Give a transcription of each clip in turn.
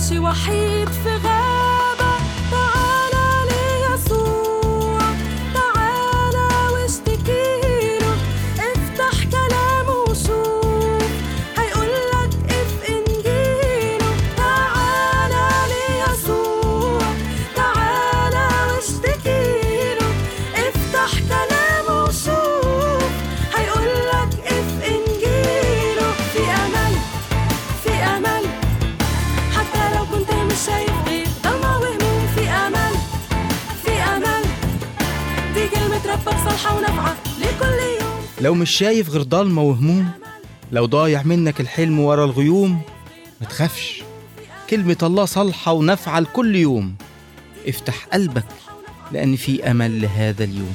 ماشي وحيد في غابة تعالى ليسوع تعالى واشتكيله افتح كلامه وشوف هيقولك اف انجيله تعالى ليسوع تعالى واشتكيله افتح كلامه وشوف هيقولك اف انجيله في امل في امل حتى لو كنت مش شايف غير ضلمة وهموم في امل في امل دي كلمة ربك صالحة ونافعة لكل يوم لو مش شايف غير ضلمة وهموم لو ضايع منك الحلم ورا الغيوم ما تخافش كلمة الله صالحة ونافعة لكل يوم افتح قلبك لأن في أمل لهذا اليوم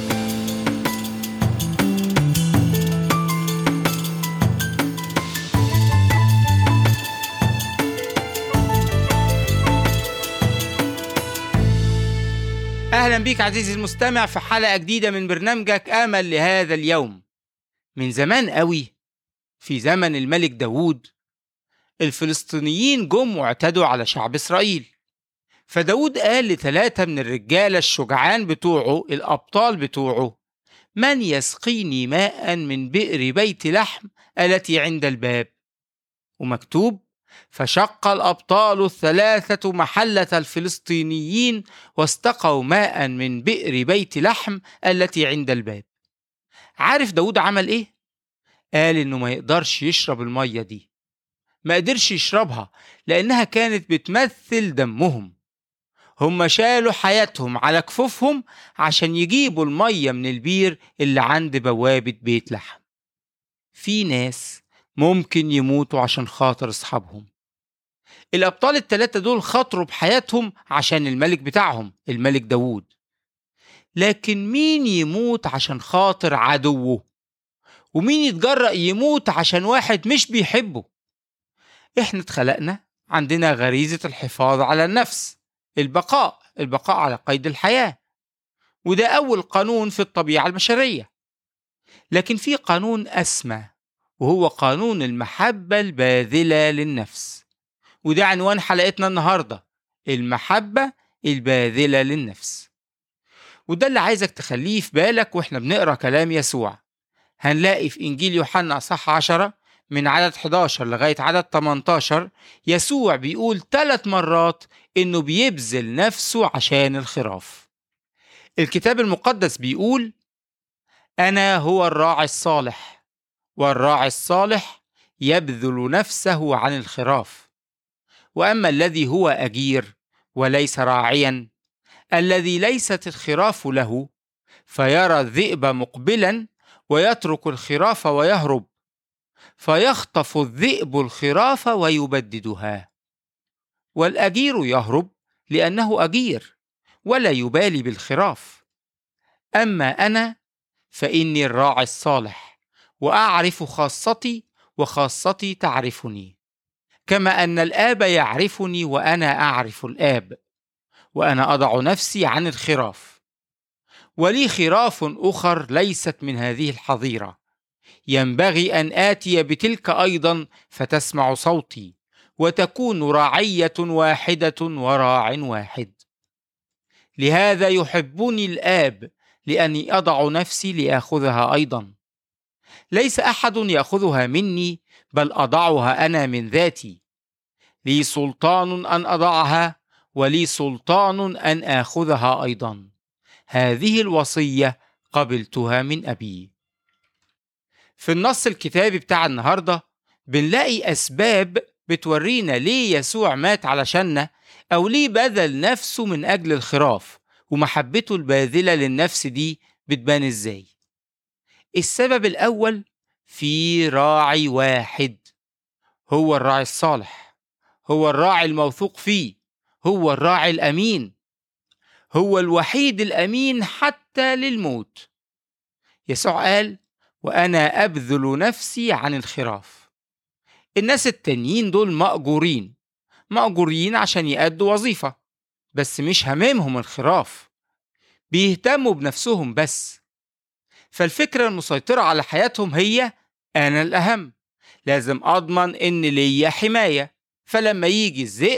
أهلا بيك عزيزي المستمع في حلقة جديدة من برنامجك آمل لهذا اليوم من زمان قوي في زمن الملك داوود الفلسطينيين جم واعتدوا على شعب إسرائيل فداود قال لثلاثة من الرجالة الشجعان بتوعه الأبطال بتوعه من يسقيني ماء من بئر بيت لحم التي عند الباب ومكتوب فشق الأبطال الثلاثة محلة الفلسطينيين واستقوا ماء من بئر بيت لحم التي عند الباب عارف داود عمل ايه؟ قال انه ما يقدرش يشرب المية دي ما قدرش يشربها لانها كانت بتمثل دمهم هم شالوا حياتهم على كفوفهم عشان يجيبوا المية من البير اللي عند بوابة بيت لحم في ناس ممكن يموتوا عشان خاطر اصحابهم الأبطال التلاتة دول خاطروا بحياتهم عشان الملك بتاعهم الملك داوود لكن مين يموت عشان خاطر عدوه ومين يتجرأ يموت عشان واحد مش بيحبه احنا اتخلقنا عندنا غريزة الحفاظ على النفس البقاء البقاء على قيد الحياة وده أول قانون في الطبيعة البشرية لكن في قانون أسمى وهو قانون المحبة الباذلة للنفس وده عنوان حلقتنا النهاردة المحبة الباذلة للنفس وده اللي عايزك تخليه في بالك واحنا بنقرا كلام يسوع هنلاقي في إنجيل يوحنا صح 10 من عدد 11 لغاية عدد 18 يسوع بيقول ثلاث مرات إنه بيبذل نفسه عشان الخراف الكتاب المقدس بيقول أنا هو الراعي الصالح والراعي الصالح يبذل نفسه عن الخراف واما الذي هو اجير وليس راعيا الذي ليست الخراف له فيرى الذئب مقبلا ويترك الخراف ويهرب فيخطف الذئب الخراف ويبددها والاجير يهرب لانه اجير ولا يبالي بالخراف اما انا فاني الراعي الصالح واعرف خاصتي وخاصتي تعرفني كما ان الاب يعرفني وانا اعرف الاب وانا اضع نفسي عن الخراف ولي خراف اخر ليست من هذه الحظيره ينبغي ان اتي بتلك ايضا فتسمع صوتي وتكون رعيه واحده وراع واحد لهذا يحبني الاب لاني اضع نفسي لاخذها ايضا ليس احد ياخذها مني بل اضعها انا من ذاتي لي سلطان ان اضعها ولي سلطان ان اخذها ايضا هذه الوصيه قبلتها من ابي في النص الكتابي بتاع النهارده بنلاقي اسباب بتورينا ليه يسوع مات علشاننا او ليه بذل نفسه من اجل الخراف ومحبته الباذله للنفس دي بتبان ازاي السبب الاول في راعي واحد هو الراعي الصالح هو الراعي الموثوق فيه هو الراعي الامين هو الوحيد الامين حتى للموت يسوع قال وانا ابذل نفسي عن الخراف الناس التانيين دول مأجورين مأجورين عشان يأدوا وظيفة بس مش هممهم الخراف بيهتموا بنفسهم بس فالفكرة المسيطرة على حياتهم هي أنا الأهم لازم أضمن إن ليا حماية فلما يجي الذئب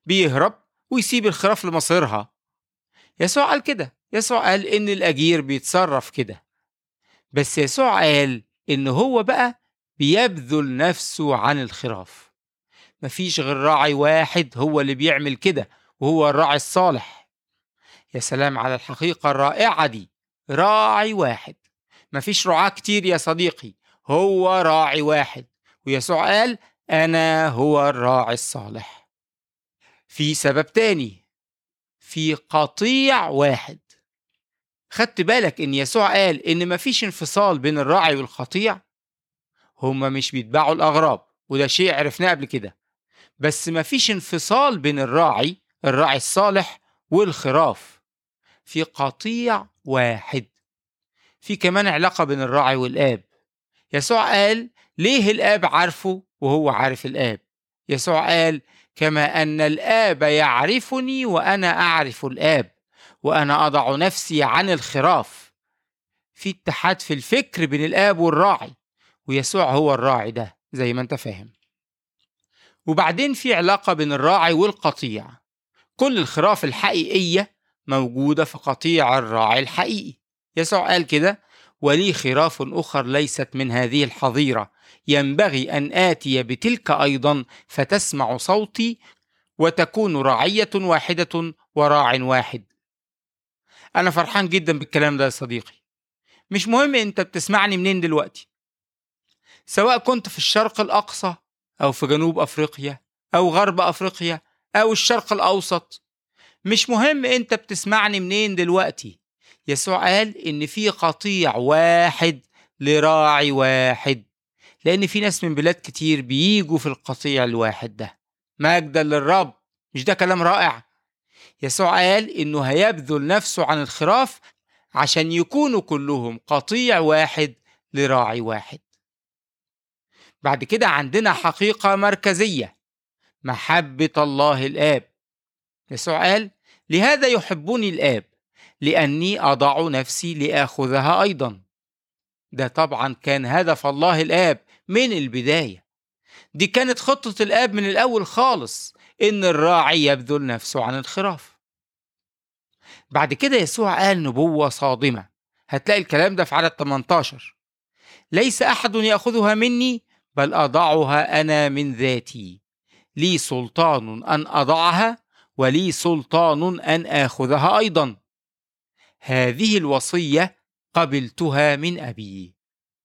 بيهرب ويسيب الخراف لمصيرها يسوع قال كده يسوع قال إن الأجير بيتصرف كده بس يسوع قال إن هو بقى بيبذل نفسه عن الخراف مفيش غير راعي واحد هو اللي بيعمل كده وهو الراعي الصالح يا سلام على الحقيقة الرائعة دي راعي واحد مفيش رعاة كتير يا صديقي هو راعي واحد ويسوع قال أنا هو الراعي الصالح في سبب تاني في قطيع واحد خدت بالك ان يسوع قال ان مفيش انفصال بين الراعي والقطيع هما مش بيتباعوا الاغراب وده شيء عرفناه قبل كده بس مفيش انفصال بين الراعي الراعي الصالح والخراف في قطيع واحد في كمان علاقة بين الراعي والآب يسوع قال ليه الآب عارفه وهو عارف الآب يسوع قال كما أن الآب يعرفني وأنا أعرف الآب وأنا أضع نفسي عن الخراف في اتحاد في الفكر بين الآب والراعي ويسوع هو الراعي ده زي ما أنت فاهم وبعدين في علاقة بين الراعي والقطيع كل الخراف الحقيقية موجودة في قطيع الراعي الحقيقي يسوع قال كده ولي خراف أخر ليست من هذه الحظيرة ينبغي أن آتي بتلك أيضا فتسمع صوتي وتكون رعية واحدة وراع واحد أنا فرحان جدا بالكلام ده يا صديقي مش مهم أنت بتسمعني منين دلوقتي سواء كنت في الشرق الأقصى أو في جنوب أفريقيا أو غرب أفريقيا أو الشرق الأوسط مش مهم أنت بتسمعني منين دلوقتي يسوع قال إن في قطيع واحد لراعي واحد لأن في ناس من بلاد كتير بيجوا في القطيع الواحد ده مجدا للرب مش ده كلام رائع يسوع قال إنه هيبذل نفسه عن الخراف عشان يكونوا كلهم قطيع واحد لراعي واحد بعد كده عندنا حقيقة مركزية محبة الله الآب يسوع قال لهذا يحبني الآب لأني أضع نفسي لآخذها أيضا ده طبعا كان هدف الله الآب من البداية دي كانت خطة الآب من الأول خالص إن الراعي يبذل نفسه عن الخراف بعد كده يسوع قال نبوة صادمة هتلاقي الكلام ده في عدد 18 ليس أحد يأخذها مني بل أضعها أنا من ذاتي لي سلطان أن أضعها ولي سلطان أن آخذها أيضا هذه الوصية قبلتها من أبي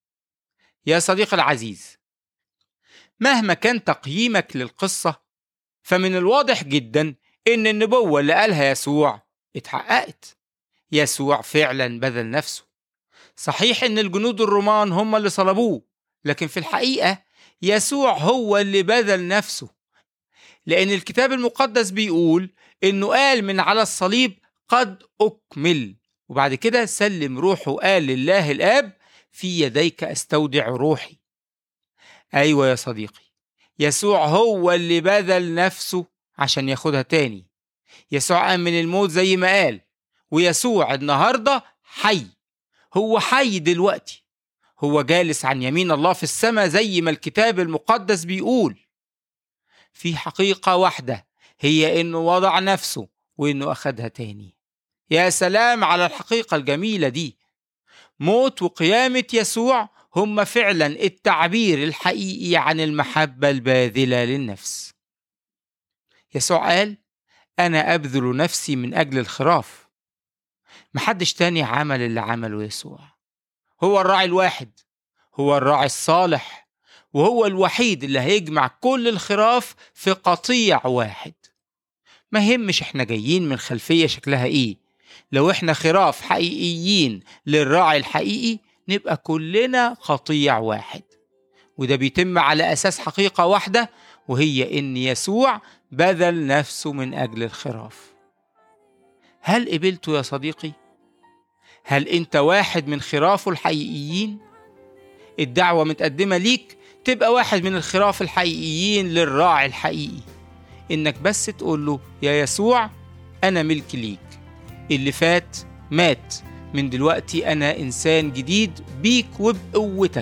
يا صديقي العزيز مهما كان تقييمك للقصة فمن الواضح جدا إن النبوة اللي قالها يسوع اتحققت يسوع فعلا بذل نفسه صحيح إن الجنود الرومان هم اللي صلبوه لكن في الحقيقة يسوع هو اللي بذل نفسه لأن الكتاب المقدس بيقول إنه قال من على الصليب قد أكمل وبعد كده سلم روحه قال لله الآب في يديك أستودع روحي أيوة يا صديقي يسوع هو اللي بذل نفسه عشان ياخدها تاني يسوع قام من الموت زي ما قال ويسوع النهاردة حي هو حي دلوقتي هو جالس عن يمين الله في السماء زي ما الكتاب المقدس بيقول في حقيقة واحدة هي إنه وضع نفسه وإنه أخدها تاني يا سلام على الحقيقة الجميلة دي موت وقيامة يسوع هم فعلا التعبير الحقيقي عن المحبة الباذلة للنفس يسوع قال أنا أبذل نفسي من أجل الخراف محدش تاني عمل اللي عمله يسوع هو الراعي الواحد هو الراعي الصالح وهو الوحيد اللي هيجمع كل الخراف في قطيع واحد ما يهمش احنا جايين من خلفية شكلها ايه لو احنا خراف حقيقيين للراعي الحقيقي نبقى كلنا قطيع واحد وده بيتم على أساس حقيقة واحدة وهي إن يسوع بذل نفسه من أجل الخراف هل قبلته يا صديقي؟ هل أنت واحد من خرافه الحقيقيين؟ الدعوة متقدمة ليك تبقى واحد من الخراف الحقيقيين للراعي الحقيقي إنك بس تقول له يا يسوع أنا ملك ليك اللي فات مات من دلوقتي أنا إنسان جديد بيك وبقوتك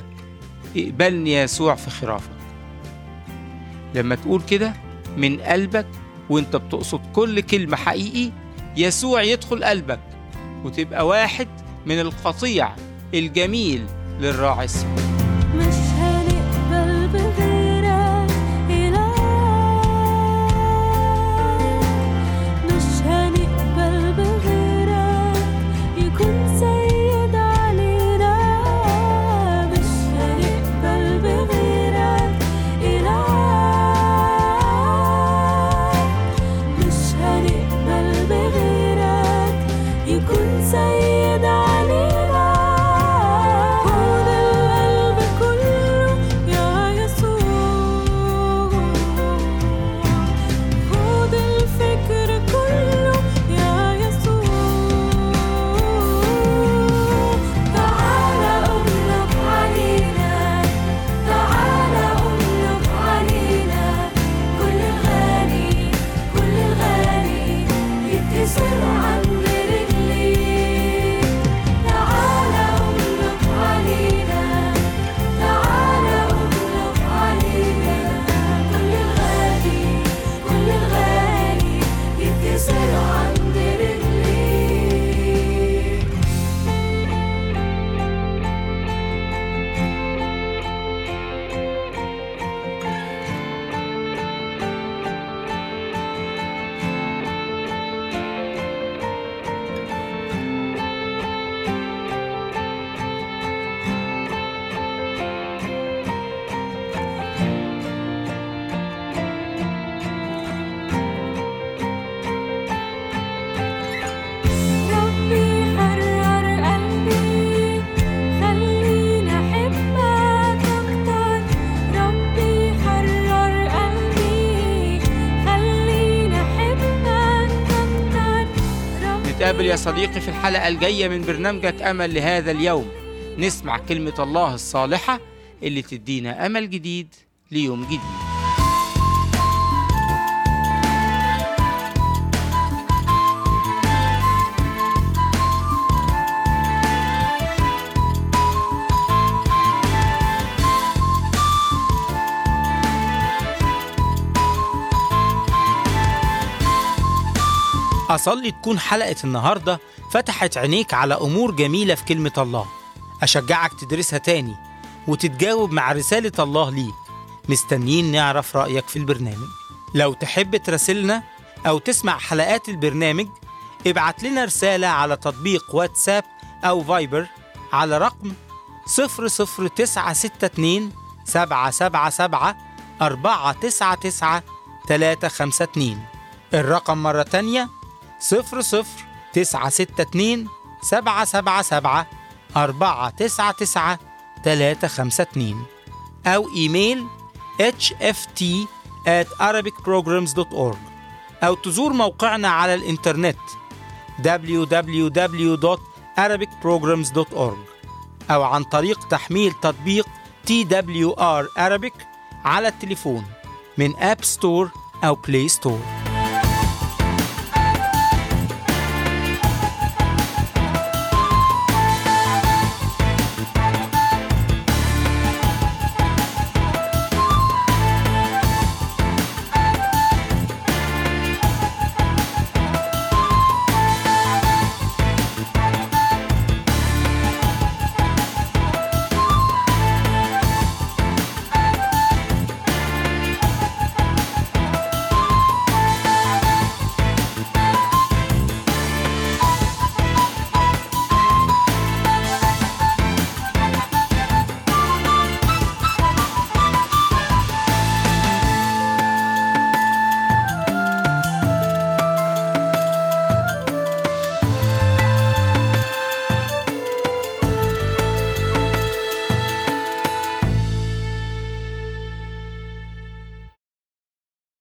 اقبلني يا يسوع في خرافك لما تقول كده من قلبك وانت بتقصد كل كلمة حقيقي يسوع يدخل قلبك وتبقى واحد من القطيع الجميل للراعي الصالح مش هنقبل بغيرك إله مش هنقبل بغيرك يكون سيد علينا مش هنقبل بغيرك إله مش هنقبل بغيرك يكون سيد علينا خد القلب كله يا يسوع خد الفكر كله يا يسوع تعالى أملك علينا تعالى أملك علينا كل الغالي كل الغالي يتكسر عند رجليك تعالى أملك علينا تعالى أملك علينا كل الغالي كل الغالي يتكسر عند رجليك ربي حرر قلبي خليني أحبك أكتر ربي حرر قلبي خليني أحبك أكتر ربي نتقابل يا صديقي في الحلقة الجاية من برنامجك أمل لهذا اليوم نسمع كلمة الله الصالحة اللي تدينا أمل جديد ليوم جديد أصلي تكون حلقة النهاردة فتحت عينيك على أمور جميلة في كلمة الله أشجعك تدرسها تاني وتتجاوب مع رسالة الله ليك مستنيين نعرف رأيك في البرنامج لو تحب تراسلنا أو تسمع حلقات البرنامج ابعت لنا رسالة على تطبيق واتساب أو فايبر على رقم 00962 777 499 352 الرقم مرة تانية 00962 777 499 352 أو إيميل hft at arabicprograms.org أو تزور موقعنا على الإنترنت www.arabicprograms.org أو عن طريق تحميل تطبيق TWR Arabic على التليفون من أب ستور أو بلاي ستور